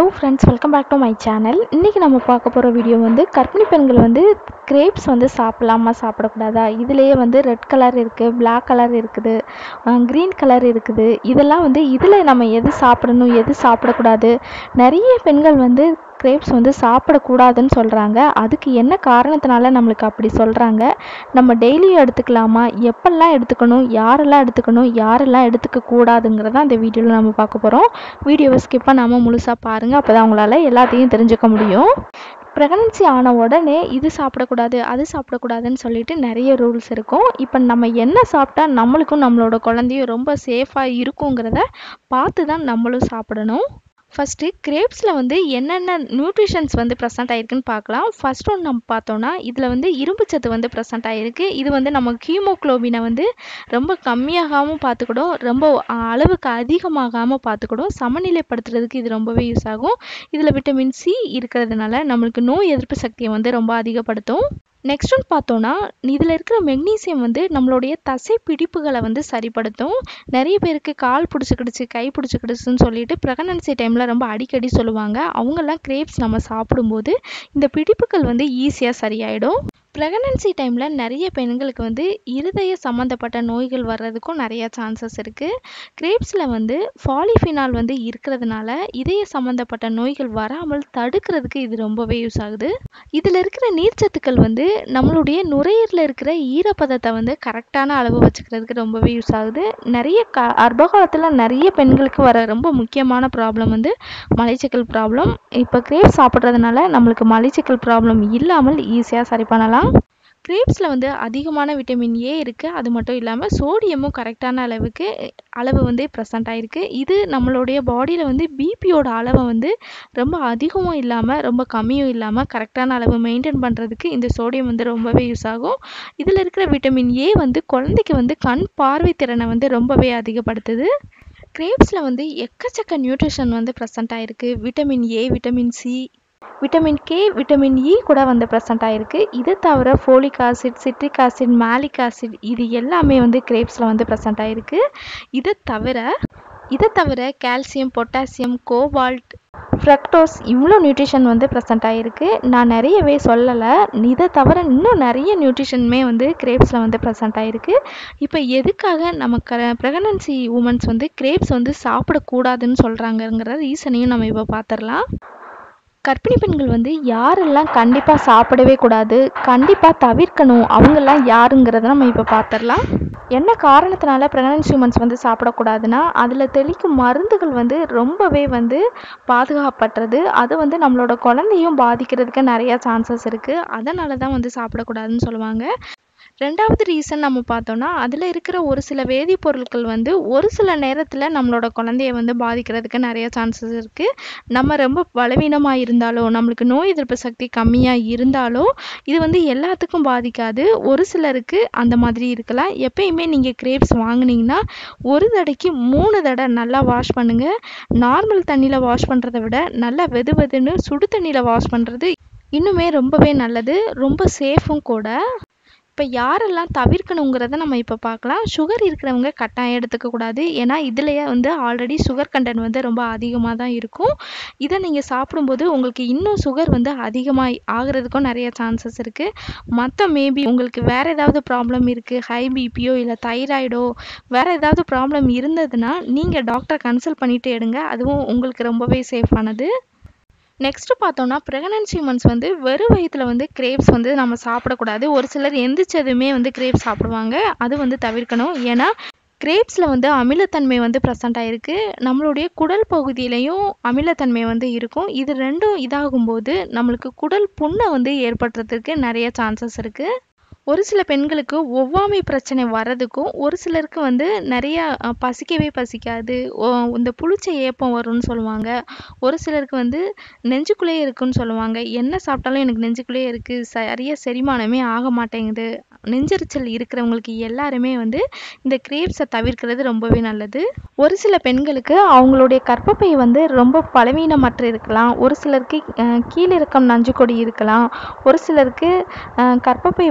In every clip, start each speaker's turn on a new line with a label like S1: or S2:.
S1: friends welcome back to my channel இன்றைக்கி நம்ம பார்க்க போகிற வீடியோ வந்து கர்ப்பிணி பெண்கள் வந்து கிரேப்ஸ் வந்து சாப்பிடலாமா சாப்பிடக்கூடாதா இதுலேயே வந்து ரெட் கலர் இருக்குது Black கலர் இருக்குது க்ரீன் கலர் இருக்குது இதெல்லாம் வந்து இதில் நம்ம எது சாப்பிடணும் எது சாப்பிடக்கூடாது நிறைய பெண்கள் வந்து கிரேப்ஸ் வந்து சாப்பிடக்கூடாதுன்னு சொல்கிறாங்க அதுக்கு என்ன காரணத்தினால நம்மளுக்கு அப்படி சொல்கிறாங்க நம்ம டெய்லியும் எடுத்துக்கலாமா எப்பெல்லாம் எடுத்துக்கணும் யாரெல்லாம் எடுத்துக்கணும் யாரெல்லாம் எடுத்துக்க கூடாதுங்கிறத அந்த வீடியோவில் நம்ம பார்க்க போகிறோம் வீடியோவை ஸ்கிப் பண்ணாமல் முழுசாக பாருங்கள் அப்போ தான் உங்களால் எல்லாத்தையும் தெரிஞ்சுக்க முடியும் ப்ரெக்னன்சி ஆன உடனே இது சாப்பிடக்கூடாது அது சாப்பிடக்கூடாதுன்னு சொல்லிட்டு நிறைய ரூல்ஸ் இருக்கும் இப்போ நம்ம என்ன சாப்பிட்டா நம்மளுக்கும் நம்மளோட குழந்தையும் ரொம்ப சேஃபாக இருக்குங்கிறத பார்த்து தான் நம்மளும் சாப்பிடணும் ஃபஸ்ட்டு கிரேப்ஸில் வந்து என்னென்ன நியூட்ரிஷன்ஸ் வந்து ப்ரெசென்ட் ஆயிருக்குன்னு பார்க்கலாம் ஃபர்ஸ்ட் ஒன்று நம்ம பார்த்தோன்னா இதில் வந்து இரும்புச்சத்து வந்து ப்ரெசென்ட் ஆகிருக்கு இது வந்து நம்ம ஹீமோக்ளோபினை வந்து ரொம்ப கம்மியாகாமல் பார்த்துக்கிடும் ரொம்ப அளவுக்கு அதிகமாகாமல் பார்த்துக்கிடும் சமநிலைப்படுத்துறதுக்கு இது ரொம்பவே யூஸ் ஆகும் இதில் விட்டமின் சி இருக்கிறதுனால நம்மளுக்கு நோய் எதிர்ப்பு சக்தியை வந்து ரொம்ப அதிகப்படுத்தும் நெக்ஸ்ட் ஒன் பார்த்தோன்னா இதில் இருக்கிற மெக்னீசியம் வந்து நம்மளுடைய தசை பிடிப்புகளை வந்து சரிப்படுத்தும் நிறைய பேருக்கு கால் பிடிச்சிக்கிடுச்சு கை பிடிச்சிக்கிடுச்சுன்னு சொல்லிட்டு ப்ரெக்னன்சி டைமில் ரொம்ப அடிக்கடி சொல்லுவாங்க அவங்கெல்லாம் கிரேப்ஸ் நம்ம சாப்பிடும்போது இந்த பிடிப்புகள் வந்து ஈஸியாக சரியாயிடும் ப்ரெக்னன்சி டைமில் நிறைய பெண்களுக்கு வந்து இருதய சம்மந்தப்பட்ட நோய்கள் வர்றதுக்கும் நிறைய சான்சஸ் இருக்குது கிரேப்ஸில் வந்து ஃபாலிஃபினால் வந்து இருக்கிறதுனால இதய சம்மந்தப்பட்ட நோய்கள் வராமல் தடுக்கிறதுக்கு இது ரொம்பவே யூஸ் ஆகுது இதில் இருக்கிற நீர்ச்சத்துக்கள் வந்து நம்மளுடைய நுரையீரலில் இருக்கிற ஈரப்பதத்தை வந்து கரெக்டான அளவு வச்சுக்கிறதுக்கு ரொம்பவே யூஸ் ஆகுது நிறைய க கர்ப்பகாலத்தில் நிறைய பெண்களுக்கு வர ரொம்ப முக்கியமான ப்ராப்ளம் வந்து மலைச்சிக்கல் ப்ராப்ளம் இப்போ கிரேப்ஸ் சாப்பிட்றதுனால நம்மளுக்கு மலைச்சிக்கல் ப்ராப்ளம் இல்லாமல் ஈஸியாக சரி பண்ணலாம் கிரேப்ஸில் வந்து அதிகமான விட்டமின் ஏ இருக்குது அது மட்டும் இல்லாமல் சோடியமும் கரெக்டான அளவுக்கு அளவு வந்து ப்ரெசண்ட் ஆகிருக்கு இது நம்மளுடைய பாடியில் வந்து பிபியோட அளவை வந்து ரொம்ப அதிகமும் இல்லாமல் ரொம்ப கம்மியும் இல்லாமல் கரெக்டான அளவு மெயின்டைன் பண்ணுறதுக்கு இந்த சோடியம் வந்து ரொம்பவே யூஸ் ஆகும் இதில் இருக்கிற விட்டமின் ஏ வந்து குழந்தைக்கு வந்து கண் பார்வை திறனை வந்து ரொம்பவே அதிகப்படுத்துது கிரேப்ஸில் வந்து எக்கச்சக்க நியூட்ரிஷன் வந்து ப்ரெசண்ட் ஆகிருக்கு vitamin A vitamin C vitamin K vitamin E கூட வந்து ப்ரெசண்ட் ஆகிருக்கு இது தவிர folic acid citric acid malic acid இது எல்லாமே வந்து கிரேப்ஸில் வந்து ப்ரெசண்ட் ஆகிருக்கு இதை தவிர இதை தவிர கால்சியம் பொட்டாசியம் கோபால்ட் ஃப்ரக்டோஸ் இவ்வளோ நியூட்ரிஷன் வந்து ப்ரெசண்ட் ஆகிருக்கு நான் நிறையவே சொல்லலை இதை தவிர இன்னும் நிறைய நியூட்ரிஷனுமே வந்து கிரேப்ஸில் வந்து ப்ரெசண்ட் ஆகிருக்கு இப்போ எதுக்காக நம்ம க ப்ரெக்னன்சி உமன்ஸ் வந்து கிரேப்ஸ் வந்து சாப்பிடக்கூடாதுன்னு சொல்கிறாங்கங்கிற ரீசனையும் நம்ம இப்போ பார்த்துடலாம் கர்ப்பிணி பெண்கள் வந்து யாரெல்லாம் கண்டிப்பாக சாப்பிடவே கூடாது கண்டிப்பாக தவிர்க்கணும் அவங்கெல்லாம் யாருங்கிறத நம்ம இப்போ பார்த்துடலாம் என்ன காரணத்தினால ப்ரெக்னன்சி உமன்ஸ் வந்து சாப்பிடக்கூடாதுன்னா அதில் தெளிக்கும் மருந்துகள் வந்து ரொம்பவே வந்து பாதுகாப்பற்றது அது வந்து நம்மளோட குழந்தையும் பாதிக்கிறதுக்கு நிறையா சான்சஸ் இருக்குது அதனால தான் வந்து சாப்பிடக்கூடாதுன்னு சொல்லுவாங்க ரெண்டாவது ரீசன் நம்ம பார்த்தோன்னா அதில் இருக்கிற ஒரு சில வேதிப்பொருட்கள் வந்து ஒரு சில நேரத்தில் நம்மளோட குழந்தைய வந்து பாதிக்கிறதுக்கு நிறைய சான்சஸ் இருக்குது நம்ம ரொம்ப பலவீனமாக இருந்தாலோ நம்மளுக்கு நோய் எதிர்ப்பு சக்தி கம்மியாக இருந்தாலோ இது வந்து எல்லாத்துக்கும் பாதிக்காது ஒரு சிலருக்கு அந்த மாதிரி இருக்கலாம் எப்பயுமே நீங்கள் கிரேப்ஸ் வாங்கினீங்கன்னா ஒரு தடைக்கு மூணு தடவை நல்லா வாஷ் பண்ணுங்கள் நார்மல் தண்ணியில் வாஷ் பண்ணுறதை விட நல்லா வெது வெதுன்னு சுடு தண்ணியில் வாஷ் பண்ணுறது இன்னுமே ரொம்பவே நல்லது ரொம்ப சேஃபும் கூட இப்போ யாரெல்லாம் தவிர்க்கணுங்கிறத நம்ம இப்போ பார்க்கலாம் சுகர் இருக்கிறவங்க கட்டாயம் எடுத்துக்கக்கூடாது ஏன்னா இதுலேயே வந்து ஆல்ரெடி சுகர் கண்டென்ட் வந்து ரொம்ப அதிகமாக தான் இருக்கும் இதை நீங்கள் சாப்பிடும்போது உங்களுக்கு இன்னும் சுகர் வந்து அதிகமாக ஆகிறதுக்கும் நிறைய சான்சஸ் இருக்குது மற்ற மேபி உங்களுக்கு வேறு ஏதாவது ப்ராப்ளம் இருக்குது ஹை பிபியோ இல்லை தைராய்டோ வேறு ஏதாவது ப்ராப்ளம் இருந்ததுன்னா நீங்கள் டாக்டரை கன்சல்ட் பண்ணிவிட்டு எடுங்க அதுவும் உங்களுக்கு ரொம்பவே சேஃபானது நெக்ஸ்ட் பார்த்தோன்னா ப்ரெக்னன்சி உமன்ஸ் வந்து வெறும் வயிற்றில் வந்து கிரேப்ஸ் வந்து நம்ம சாப்பிடக்கூடாது ஒரு சிலர் எந்திரிச்சதுமே வந்து கிரேப்ஸ் சாப்பிடுவாங்க அது வந்து தவிர்க்கணும் ஏன்னா கிரேப்ஸில் வந்து அமிலத்தன்மை வந்து ப்ரெசண்ட் ஆகிருக்கு நம்மளுடைய குடல் பகுதியிலையும் அமிலத்தன்மை வந்து இருக்கும் இது ரெண்டும் இதாகும்போது நம்மளுக்கு குடல் புண்ணை வந்து ஏற்படுறதுக்கு நிறைய சான்சஸ் இருக்குது ஒரு சில பெண்களுக்கு ஒவ்வாமை பிரச்சனை வர்றதுக்கும் ஒரு சிலருக்கு வந்து நிறையா பசிக்கவே பசிக்காது இந்த புளிச்ச ஏப்பம் வரும்னு சொல்லுவாங்க ஒரு சிலருக்கு வந்து நெஞ்சுக்குள்ளேயே இருக்குன்னு சொல்லுவாங்க என்ன சாப்பிட்டாலும் எனக்கு நெஞ்சுக்குள்ளேயே இருக்குது சரியாக செரிமானமே ஆக மாட்டேங்குது நெஞ்செரிச்சல் இருக்கிறவங்களுக்கு எல்லாருமே வந்து இந்த கிரேப்ஸை தவிர்க்கிறது ரொம்பவே நல்லது ஒரு சில பெண்களுக்கு அவங்களுடைய கர்ப்பப்பை வந்து ரொம்ப பலவீனமற்று இருக்கலாம் ஒரு சிலருக்கு கீழிறக்கம் நஞ்சுக்கொடி இருக்கலாம் ஒரு சிலருக்கு கர்ப்பப்பை வாய் வந்து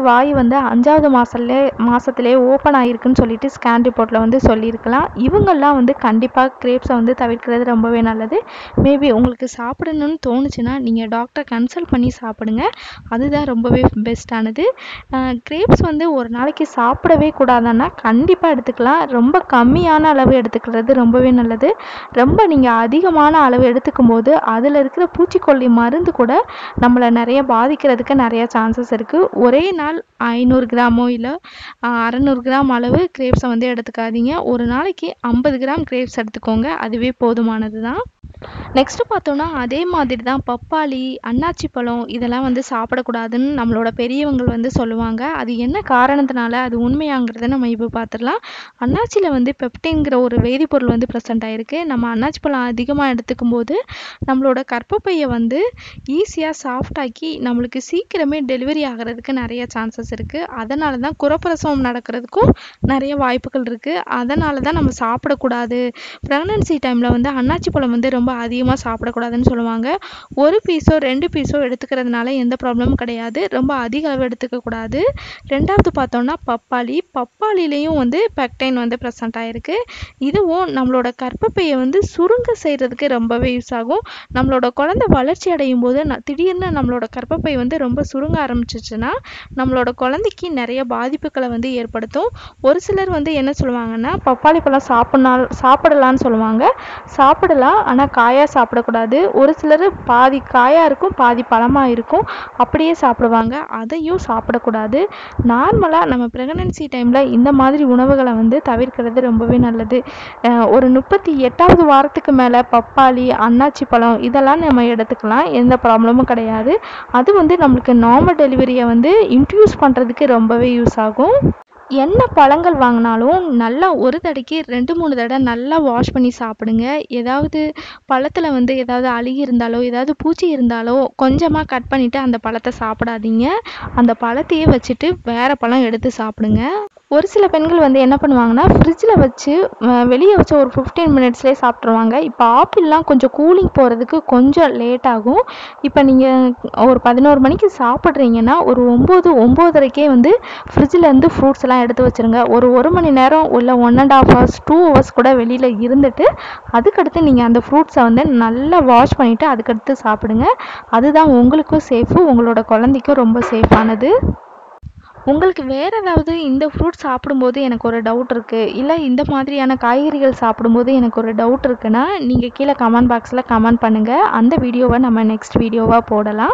S1: வந்து அஞ்சாவது மாதத்துலே மாதத்துலேயே ஓப்பன் ஆகிருக்குன்னு சொல்லிட்டு ஸ்கேன் ரிப்போர்ட்டில் வந்து சொல்லியிருக்கலாம் இவங்கெல்லாம் வந்து கண்டிப்பாக கிரேப்ஸை வந்து தவிர்க்கிறது ரொம்பவே நல்லது மேபி உங்களுக்கு சாப்பிடணும்னு தோணுச்சுன்னா நீங்கள் டாக்டரை கன்சல்ட் பண்ணி சாப்பிடுங்க அதுதான் ரொம்பவே பெஸ்ட்டானது கிரேப்ஸ் வந்து ஒரு நாளைக்கு சாப்பிடவே கூடாதுன்னா கண்டிப்பாக எடுத்துக்கலாம் ரொம்ப கம்மியான அளவு எடுத்துக்கிறது ரொம்பவே நல்லது ரொம்ப நீங்கள் அதிகமான அளவு எடுத்துக்கும் போது அதில் இருக்கிற பூச்சிக்கொல்லி மருந்து கூட நம்மளை நிறைய பாதிக்கிறதுக்கு நிறைய சான்சஸ் இருக்குது ஒரே நாள் ஐநூறு கிராமோ இல்லை அறநூறு கிராம் அளவு கிரேப்ஸை வந்து எடுத்துக்காதீங்க ஒரு நாளைக்கு ஐம்பது கிராம் கிரேப்ஸ் எடுத்துக்கோங்க அதுவே போதுமானது தான் நெக்ஸ்ட்டு பார்த்தோன்னா அதே மாதிரி தான் பப்பாளி அன்னாச்சி பழம் இதெல்லாம் வந்து சாப்பிடக்கூடாதுன்னு நம்மளோட பெரியவங்கள் வந்து சொல்லுவாங்க அது என்ன காரணத்தினால அது உண்மையாங்கிறத நம்ம இப்போ பார்த்துடலாம் அன்னாச்சியில் வந்து பெப்டின்கிற ஒரு வேதிப்பொருள் வந்து ப்ரெசென்ட் ஆகிருக்கு நம்ம அன்னாச்சி பழம் அதிகமாக எடுத்துக்கும் போது நம்மளோட கர்ப்பப்பையை வந்து ஈஸியாக சாஃப்டாக்கி நம்மளுக்கு சீக்கிரமே டெலிவரி ஆகிறதுக்கு நிறைய சான்சஸ் இருக்குது அதனால தான் குறப்பிரசவம் நடக்கிறதுக்கும் நிறைய வாய்ப்புகள் இருக்குது அதனால தான் நம்ம சாப்பிடக்கூடாது ப்ரெக்னன்சி டைமில் வந்து அன்னாச்சி பழம் வந்து ரொம்ப அதிகமாக சாப்பிடக்கூடாதுன்னு சொல்லுவாங்க ஒரு பீஸோ ரெண்டு பீஸோ எடுத்துக்கிறதுனால எந்த ப்ராப்ளமும் கிடையாது ரொம்ப அதிக அளவு எடுத்துக்கக்கூடாது ரெண்டாவது பார்த்தோம்னா பப்பாளி பப்பாளிலையும் வந்து பெக்டைன் வந்து ப்ரெசென்ட் ஆகிருக்கு இதுவும் நம்மளோட கர்ப்பப்பையை வந்து சுருங்க செய்கிறதுக்கு ரொம்பவே யூஸ் ஆகும் நம்மளோட குழந்தை வளர்ச்சி அடையும் போது ந திடீர்னு நம்மளோட கர்ப்பப்பை வந்து ரொம்ப சுருங்க ஆரம்பிச்சிச்சுன்னா நம்மளோட குழந்தைக்கு நிறைய பாதிப்புகளை வந்து ஏற்படுத்தும் ஒரு சிலர் வந்து என்ன சொல்லுவாங்கன்னா பப்பாளி பழம் சாப்பிட்னால் சாப்பிடலான்னு சொல்லுவாங்க சாப்பிடலாம் ஆனால் காயாக சாப்பிடக்கூடாது ஒரு சிலர் பாதி காயாக இருக்கும் பாதி பழமாக இருக்கும் அப்படியே சாப்பிடுவாங்க அதையும் சாப்பிடக்கூடாது நார்மலாக நம்ம ப்ரெக்னன்சி டைமில் இந்த மாதிரி உணவுகளை வந்து தவிர்க்கிறது ரொம்பவே நல்லது அஹ் ஒரு முப்பத்தி எட்டாவது வாரத்துக்கு மேலே பப்பாளி அன்னாச்சி பழம் இதெல்லாம் நம்ம எடுத்துக்கலாம் எந்த ப்ராப்ளமும் கிடையாது அது வந்து நம்மளுக்கு நார்மல் டெலிவரியை வந்து இன்ட்ரடியூஸ் பண்ணுறதுக்கு ரொம்பவே யூஸ் ஆகும் என்ன பழங்கள் வாங்கினாலும் நல்லா ஒரு தடவைக்கு ரெண்டு மூணு தடவை நல்லா வாஷ் பண்ணி சாப்பிடுங்க ஏதாவது பழத்தில் வந்து ஏதாவது அழுகி இருந்தாலோ ஏதாவது பூச்சி இருந்தாலோ கொஞ்சமாக கட் பண்ணிவிட்டு அந்த பழத்தை சாப்பிடாதீங்க அந்த பழத்தையே வச்சுட்டு வேறு பழம் எடுத்து சாப்பிடுங்க ஒரு சில பெண்கள் வந்து என்ன பண்ணுவாங்கன்னா ஃப்ரிட்ஜில் வச்சு வெளியே வச்சு ஒரு ஃபிஃப்டீன் மினிட்ஸ்லேயே சாப்பிட்ருவாங்க இப்போ ஆப்பிள்லாம் கொஞ்சம் கூலிங் போகிறதுக்கு கொஞ்சம் லேட் ஆகும் இப்போ நீங்கள் ஒரு பதினோரு மணிக்கு சாப்பிட்றீங்கன்னா ஒரு ஒம்பது ஒம்போதரைக்கே வந்து ஃப்ரிட்ஜில் இருந்து ஃப்ரூட்ஸ் எல்லாம் எடுத்து வச்சுருங்க ஒரு ஒரு மணி நேரம் இல்லை one and half hours two hours கூட வெளியில் இருந்துட்டு அதுக்கடுத்து நீங்கள் அந்த ஃப்ரூட்ஸை வந்து நல்லா வாஷ் பண்ணிவிட்டு அதுக்கடுத்து சாப்பிடுங்க அதுதான் உங்களுக்கும் சேஃபு உங்களோட குழந்தைக்கும் ரொம்ப சேஃபானது உங்களுக்கு வேறு ஏதாவது இந்த ஃப்ரூட் சாப்பிடும்போது எனக்கு ஒரு டவுட் இருக்குது இல்லை இந்த மாதிரியான காய்கறிகள் சாப்பிடும்போது எனக்கு ஒரு டவுட் இருக்குன்னா நீங்கள் கீழே கமெண்ட் பாக்ஸில் கமெண்ட் பண்ணுங்கள் அந்த வீடியோவை நம்ம நெக்ஸ்ட் வீடியோவாக போடலாம்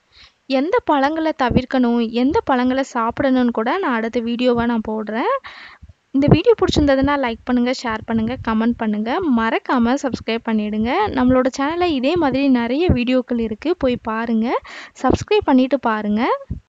S1: எந்த பழங்களை தவிர்க்கணும் எந்த பழங்களை சாப்பிடணும்னு கூட நான் அடுத்த வீடியோவாக நான் போடுறேன் இந்த வீடியோ பிடிச்சிருந்ததுன்னா லைக் பண்ணுங்கள் ஷேர் பண்ணுங்கள் கமெண்ட் பண்ணுங்கள் மறக்காமல் சப்ஸ்கிரைப் பண்ணிவிடுங்க நம்மளோட சேனலில் இதே மாதிரி நிறைய வீடியோக்கள் இருக்குது போய் பாருங்கள் சப்ஸ்கிரைப் பண்ணிவிட்டு பாருங்கள்